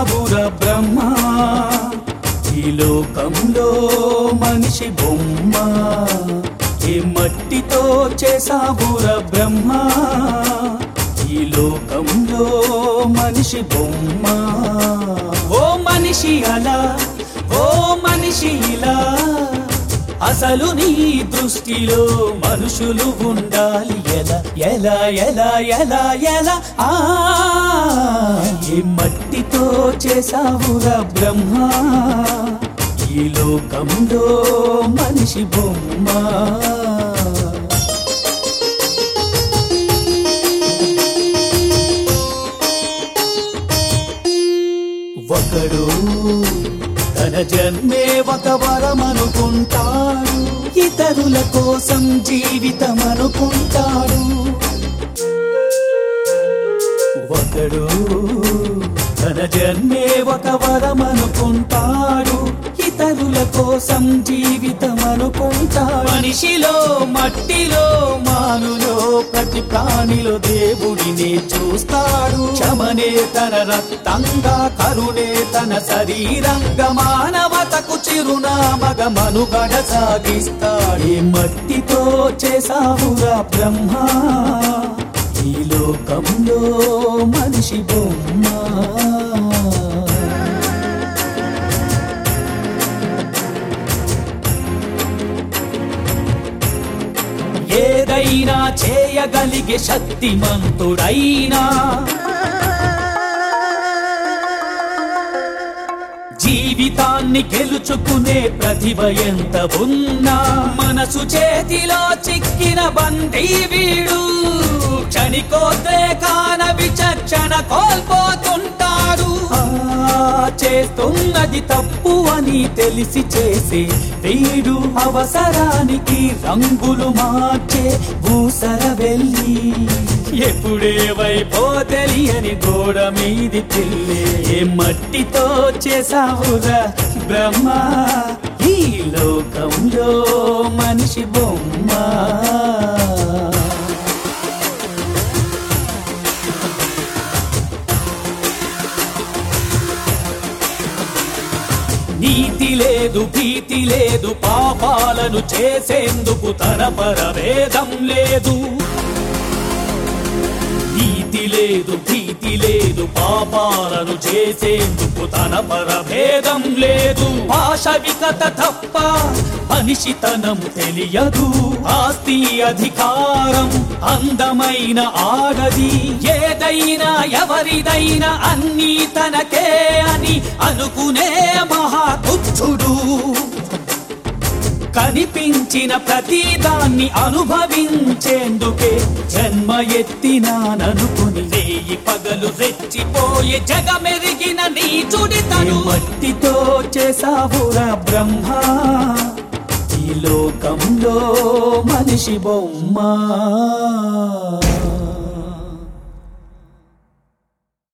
చేసావురా బ్రహ్మ ఈ లోకంలో మనిషి బొమ్మ ఏ మట్టితో చేసావురా బ్రహ్మ ఈ లోకంలో మనిషి బొమ్మ ఓ మనిషి అలా ఓ మనిషి ఇలా అసలు నీ దృష్టిలో మనుషులు ఉండాలి ఎలా ఎలా ఎలా ఎలా ఎలా ఆ ఈ మట్టితో చేసావురా బ్రహ్మ ఈ లోకంలో మనిషి బొమ్మ ఒకడు తన జన్మే ఒక వరమనుకుంటాడు ఇతరుల కోసం జీవితం అనుకుంటాడు ఒకడు తన జన్మే ఒక వరమనుకుంటాడు ఇతరుల కోసం జీవితం అనుకుంటాడు మనిషిలో మట్టిలో మానులో ప్రతి ప్రాణిలో దేవుడిని చూస్తాడు క్షమనే తన రక్తంగా కరుణే తన శరీరంగా మానవతకు చిరునామగ మనుగడ సాగిస్తాడే మట్టితో చేసావురా బ్రహ్మ ఈ లోకంలో మనిషి బొమ్మ ఏదైనా చేయగలిగే శక్తిమంతుడైనా జీవితాన్ని గెలుచుకునే ప్రతిభ ఎంత ఉన్నా మనసు చేతిలో చిక్కిన బందీ వీడు క్షణికోద్రేకాన విచక్షణ కోల్పోతుంటాడు ఆ, చేస్తున్నది తప్పు అని తెలిసి చేసే వీడు అవసరానికి రంగులు మార్చే భూసర వెళ్ళి ఎప్పుడేవైపో తెలియని గోడ మీది పిల్లి ఏ మట్టితో చేసావురా బ్రహ్మ ఈ లోకంలో మనిషి బొమ్మ నీతి లేదు భీతి లేదు పాపాలను చేసేందుకు తన పరవేదం లేదు నీతి లేదు భీతి లేదు పాపాలను చేసేందుకు తన పరభేదం లేదు పాశవికత తప్ప మనిషితనం తెలియదు ఆస్తి అధికారం అందమైన ఆడది ఏదైనా ఎవరిదైనా అన్నీ తనకే అని అనుకునే మహాతుచ్చుడు కనిపించిన ప్రతిదాన్ని అనుభవించేందుకే జన్మ ఎత్తినాననుకుని రేయి పగలు రెచ్చిపోయే జగమెరిగిన నీచుడితను మట్టితో చేసావురా బ్రహ్మ ఈ లోకంలో మనిషి బొమ్మ